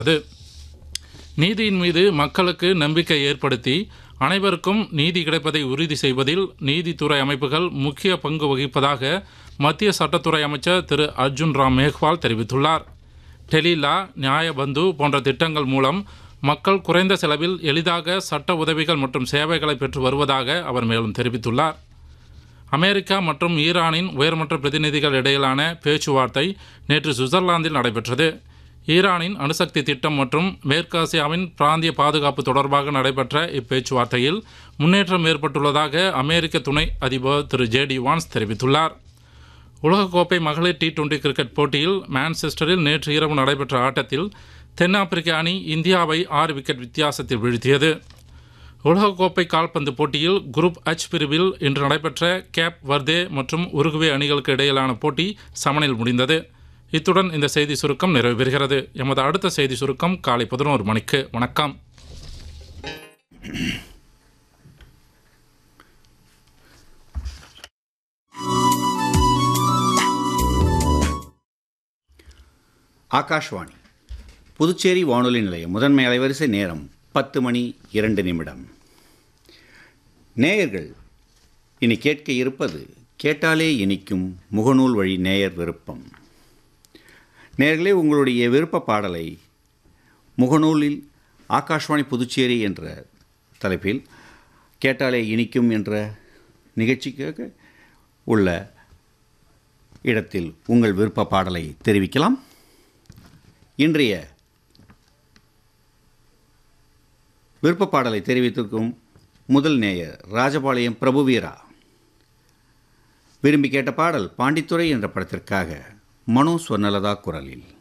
அது நீதியின் மீது மக்களுக்கு நம்பிக்கை ஏற்படுத்தி அனைவருக்கும் நீதி கிடைப்பதை உறுதி செய்வதில் நீதித்துறை அமைப்புகள் முக்கிய பங்கு வகிப்பதாக மத்திய சட்டத்துறை அமைச்சர் திரு அர்ஜுன் ராம் மேக்வால் தெரிவித்துள்ளார் டெலிலா நியாயபந்து போன்ற திட்டங்கள் மூலம் மக்கள் குறைந்த செலவில் எளிதாக சட்ட உதவிகள் மற்றும் சேவைகளை பெற்று வருவதாக அவர் மேலும் தெரிவித்துள்ளார் அமெரிக்கா மற்றும் ஈரானின் உயர்மட்ட பிரதிநிதிகள் இடையிலான பேச்சுவார்த்தை நேற்று சுவிட்சர்லாந்தில் நடைபெற்றது ஈரானின் அணுசக்தி திட்டம் மற்றும் மேற்காசியாவின் பிராந்திய பாதுகாப்பு தொடர்பாக நடைபெற்ற இப்பேச்சுவார்த்தையில் முன்னேற்றம் ஏற்பட்டுள்ளதாக அமெரிக்க துணை அதிபர் திரு ஜே டி வான்ஸ் தெரிவித்துள்ளார் உலகக்கோப்பை மகளிர் டி டுவெண்டி கிரிக்கெட் போட்டியில் மான்செஸ்டரில் நேற்று இரவு நடைபெற்ற ஆட்டத்தில் தென்னாப்பிரிக்க அணி இந்தியாவை ஆறு விக்கெட் வித்தியாசத்தில் வீழ்த்தியது உலகக்கோப்பை கால்பந்து போட்டியில் குரூப் H பிரிவில் இன்று நடைபெற்ற கேப் வர்தே மற்றும் உருகுவே அணிகளுக்கு இடையிலான போட்டி சமனில் முடிந்தது இத்துடன் இந்த செய்தி சுருக்கம் நிறைவு பெறுகிறது எமது அடுத்த செய்தி சுருக்கம் காலை பதினோரு மணிக்கு வணக்கம் ஆகாஷ்வாணி புதுச்சேரி வானொலி நிலையம் முதன்மை அலைவரிசை நேரம் பத்து மணி இரண்டு நிமிடம் நேயர்கள் இனி கேட்க இருப்பது கேட்டாலே இனிக்கும் முகநூல் வழி நேயர் விருப்பம் நேயர்களே உங்களுடைய விருப்ப பாடலை முகநூலில் ஆகாஷ்வாணி புதுச்சேரி என்ற தலைப்பில் கேட்டாலே இனிக்கும் என்ற நிகழ்ச்சிக்காக உள்ள இடத்தில் உங்கள் விருப்ப பாடலை தெரிவிக்கலாம் இன்றைய விருப்ப பாடலை தெரிவித்திருக்கும் முதல் நேயர் ராஜபாளையம் பிரபுவீரா விரும்பி கேட்ட பாடல் பாண்டித்துறை என்ற படத்திற்காக மனோ ஸ்வர்ணலதா குரலில்